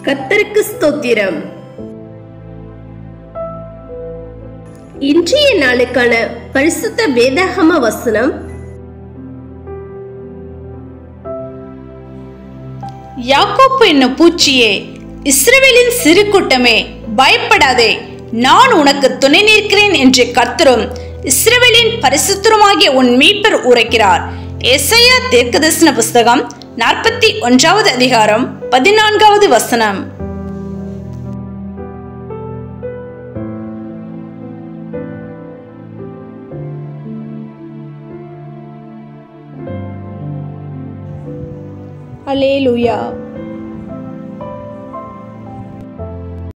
கத்தருக்கு ஸ்தோத்திரம் இன்றைய நாளுக்கான பரிசுத்த வேதாகம வசனம் யாக்கோப்பு என்னும் பூச்சியே இஸ்ரவேலின் சிறு கூட்டமே பயப்படாதே நான் உனக்கு துணை நிற்கிறேன் என்று கர்த்தரும் இஸ்ரவேலின் பரிசுத்தருமாகிய உன் மீட்பர் உரைக்கிறார் எஸ்ஐயா தீர்க்கதரிசன புஸ்தகம் நாற்பத்தி ஒன்றாவது அதிகாரம் பதினான்காவது வசனம் அலேலுயா